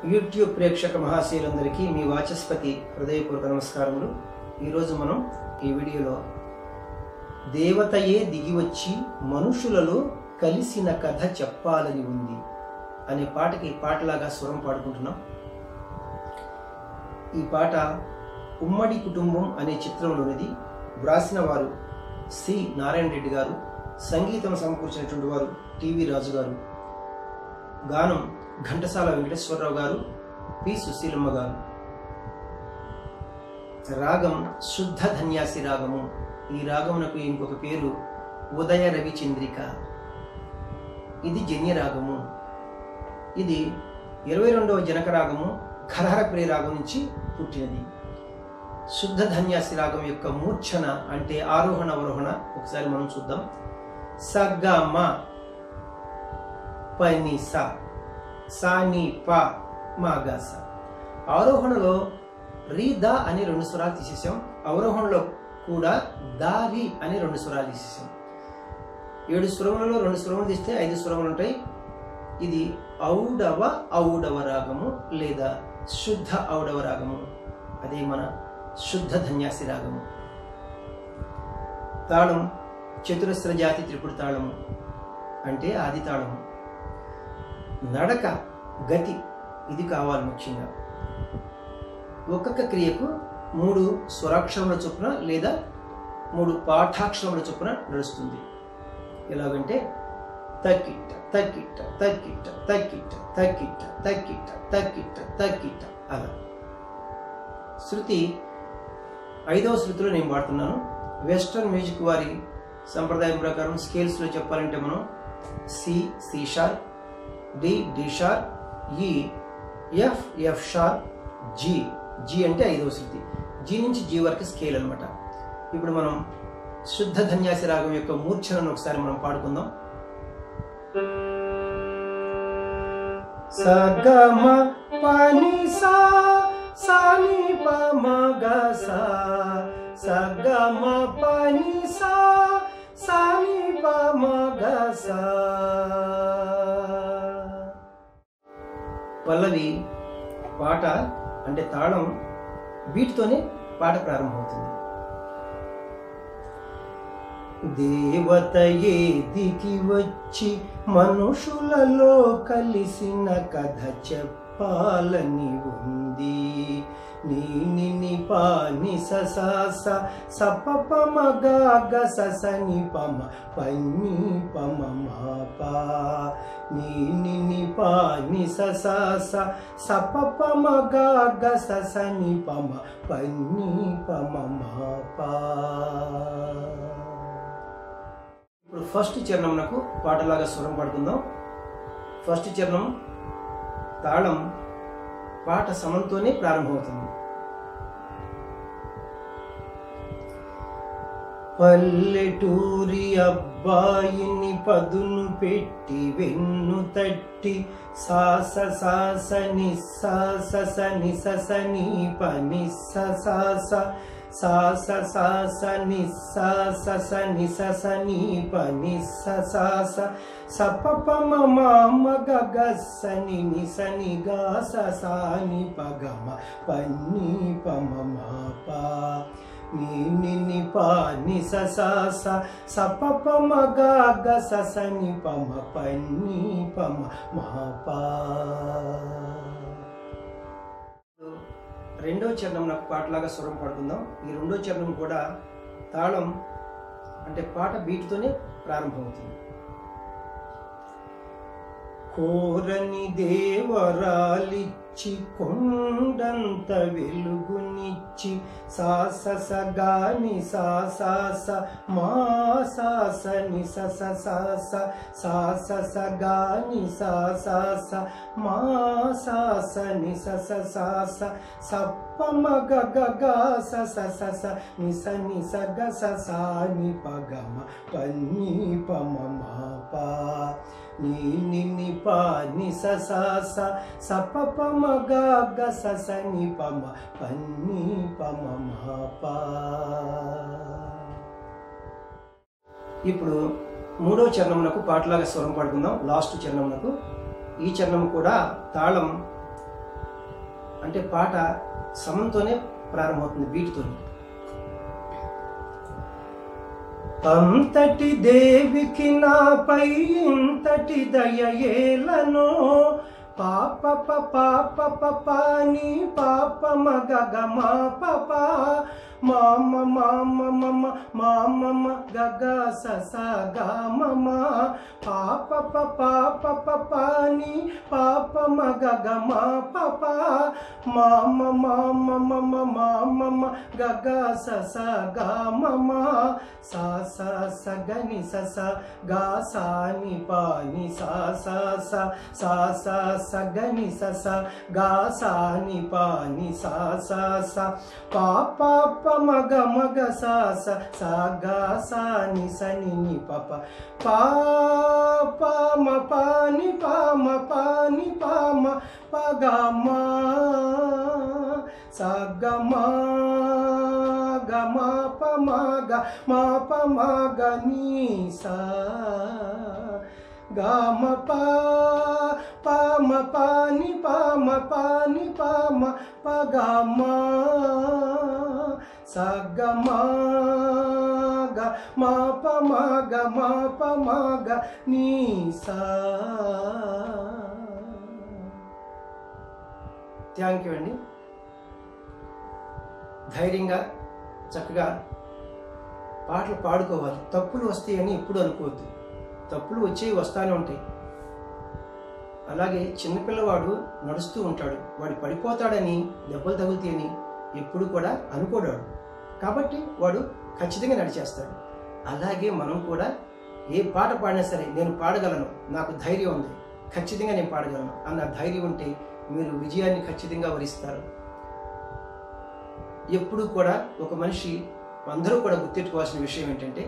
YouTube ప్రేక్షక మహాశయులందరికీ మీ వాచస్పతి హృదయపూర్వక నమస్కారములు ఈరోజు మనం ఈ వీడియోలో దేవతయే దిగి వచ్చి మనుషులలో కలిసిన కథ చెప్పాలని ఉంది అనే పాటకి పాటలాగా స్వరం పాడుకుంటున్నాం ఈ పాట ఉమ్మడి కుటుంబం అనే చిత్రంలోనిది వ్రాసిన వారు సి నారాయణ రెడ్డి గారు సంగీతం సమకూర్చినటువంటి వారు టివి రాజు గారు గానం ఘంటసాల వెంకటేశ్వరరావు గారు పి సుశీలమ్మ గారు రాగం శుద్ధ ధన్యాసి రాగము ఈ రాగమునకు ఇంకొక పేరు ఉదయ రవి చంద్రిక ఇది జన్య రాగము ఇది ఇరవై రెండవ జనక రాగము ఖరహర ప్రియ రాగం నుంచి పుట్టినది శుద్ధ ధన్యాసి రాగం యొక్క మూర్ఛన అంటే ఆరోహణ అవరోహణ ఒకసారి మనం చూద్దాం సగమ పని సా సాని ప మాగా సా ఆరోహణలో రీ దా అని రెండు స్వరాలు తీసేసాం అవరోహణలో కూడా దారి అని రెండు స్వరాలు తీసేసాం ఏడు స్వరములలో రెండు స్వరములు తీస్తే ఐదు స్వరములు ఉంటాయి ఇది ఔడవ ఔడవ రాగము లేదా శుద్ధ ఔడవ రాగము అదే మన శుద్ధ ధన్యాసి రాగము తాళం చతురస్ర జాతి త్రిపుడు తాళము అంటే ఆది తాళము నడక గతి ఇది కావాలి ముఖ్యంగా ఒక్కొక్క క్రియకు మూడు స్వరాక్షరముల చొప్పున లేదా మూడు పాఠాక్షరముల చొప్పున నడుస్తుంది ఎలాగంటే తక్కిట్ట తక్కిట్ట తక్కిట్ట తక్కిట్ట తక్కిట్ట తక్కిట్ట తక్కిట్ట తక్కిట్ట అలా శృతి ఐదవ శృతిలో నేను పాడుతున్నాను వెస్ట్రన్ మ్యూజిక్ వారి సంప్రదాయం ప్రకారం స్కేల్స్లో చెప్పాలంటే మనం C C sharp D D sharp E F F sharp G G అంటే ఐదవ శృతి జి నుంచి జి వరకు స్కేల్ అనమాట ఇప్పుడు మనం శుద్ధ ధన్యాసి రాగం యొక్క మూర్ఛనను ఒకసారి మనం పాడుకుందాం సగమ పని సా సాని ప మగ సా సగమ పని సా సాని ప మగ సా పల్లవి పాట అంటే తాళం వీటితోనే పాట ప్రారంభమవుతుంది దేవతయే దిగి వచ్చి మనుషులలో కలిసిన కథ చెప్పాలని ఉంది నీని పాని ససాస సపప మగాగ ససని పమ పన్ని పమ మాపా నీని పాని ససాస సపప మగాగ ససని పమ పన్ని పమ మాపా ఇప్పుడు ఫస్ట్ చరణంనకు పాటలాగా స్వరం పాడుకుందాం ఫస్ట్ చరణం తాళం పాట సమంతోనే ప్రారంభమవుతుంది పల్లెటూరి అబ్బాయిని పదును పెట్టి వెన్ను తట్టి సాస సాస నిస్సాస నిసస నీ పని సాస సాస సాస నిస్సాస నిసస నీ పని సాస సపప మమ గగస్సని నిసని గాస సాని పగమ పన్ని పమ మాపా నీ పా ని ససాస సపప మగాగ ససని పమ పన్ని పమ మాపా రెండో చరణం నాకు పాటలాగా స్వరం పాడుకుందాం ఈ రెండో చరణం కూడా తాళం అంటే పాట బీట్తోనే ప్రారంభమవుతుంది కోరని దేవరాలిచ్చి కొండంత వెలుగునిచ్చి సాసస గాని సాసాస మా సాసని సస సాస సాసస గాని సాసాస మా సాసని సస సాస సప్పమ గగ సస సస నిస నిస గస సాని పగమ పన్ని పమ మాపా నీ ని పా ని స సా స స ప ప మ గ గ స స ని ప మ ప ని ప మ మ ప ఇప్పుడు మూడో చరణమునకు పాటలాగా స్వరం పాడుకుందాం లాస్ట్ చరణమునకు ఈ చరణం కూడా తాళం అంటే పాట సమంతోనే ప్రారంభమవుతుంది బీట్తో అంతటి దేవికి నాపై ఇంతటి దయయేలను పాప పాప పాని పాప మగ మా పాప మామ మామ మమ మామ గగ సస గా మమ పాప పాప పాని పాప మగ మా పాప మామ మామ మమ మామ గగ సస గా మమ సా సా స గని సస గా సాని పాని సా సా స సా సా స గని సస గా సాని పాని సా సా స పా పా ప మగ మగ సా స సా గా సాని సని ని ప ప పా పా మ పాని పా మ పాని పా మ ప గా మా సా గ మా గ మా ప మా గ మా ప మా గ నీ సా గా మ ప ప మ ప ని ప మ ప ని ప మ ప గ మా స గ మా గ మా ప మా గ మా ప మా గ నీ సా థ్యాంక్ యూ అండి ధైర్యంగా చక్కగా పాటలు పాడుకోవాలి తప్పులు వస్తాయని ఎప్పుడు అనుకోవద్దు తప్పులు వచ్చేవి వస్తానే ఉంటాయి అలాగే చిన్నపిల్లవాడు నడుస్తూ ఉంటాడు వాడు పడిపోతాడని దెబ్బలు తగులుతాయని ఎప్పుడు కూడా అనుకోడాడు కాబట్టి వాడు ఖచ్చితంగా నడిచేస్తాడు అలాగే మనం కూడా ఏ పాట పాడినా సరే నేను పాడగలను నాకు ధైర్యం ఉంది ఖచ్చితంగా నేను పాడగలను అన్న ధైర్యం ఉంటే మీరు విజయాన్ని ఖచ్చితంగా వరిస్తారు ఎప్పుడు కూడా ఒక మనిషి అందరూ కూడా గుర్తెట్టుకోవాల్సిన విషయం ఏంటంటే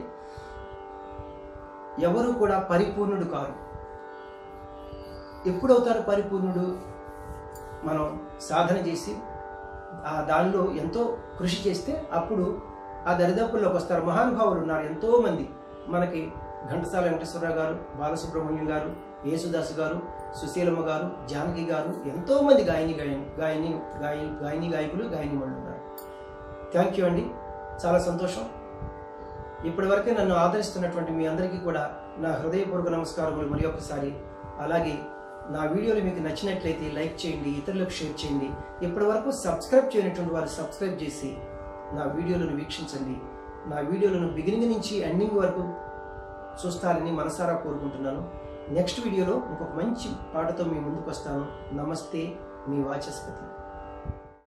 ఎవరు కూడా పరిపూర్ణుడు కారు ఎప్పుడవుతారు పరిపూర్ణుడు మనం సాధన చేసి ఆ దానిలో ఎంతో కృషి చేస్తే అప్పుడు ఆ దరిదాపుల్లోకి వస్తారు మహానుభావులు ఉన్నారు ఎంతో మంది మనకి ఘంటసాల వెంకటేశ్వరరావు గారు బాలసుబ్రహ్మణ్యం గారు యేసుదాస్ గారు సుశీలమ్మ గారు జానకి గారు ఎంతో మంది గాయని గాయని గాయని గాయని గాయని గాయకులు గాయని వాళ్ళు ఉన్నారు థ్యాంక్ యూ అండి చాలా సంతోషం ఇప్పటి వరకే నన్ను ఆదరిస్తున్నటువంటి మీ అందరికీ కూడా నా హృదయపూర్వక నమస్కారములు మరి ఒకసారి అలాగే నా వీడియోలు మీకు నచ్చినట్లయితే లైక్ చేయండి ఇతరులకు షేర్ చేయండి ఇప్పటి వరకు సబ్స్క్రైబ్ చేయనటువంటి వారు సబ్స్క్రైబ్ చేసి నా వీడియోలను వీక్షించండి నా వీడియోలను బిగినింగ్ నుంచి ఎండింగ్ వరకు చూస్తారని మనసారా కోరుకుంటున్నాను నెక్స్ట్ వీడియోలో ఇంకొక మంచి పాటతో మీ ముందుకు వస్తాను నమస్తే మీ వాచస్పతి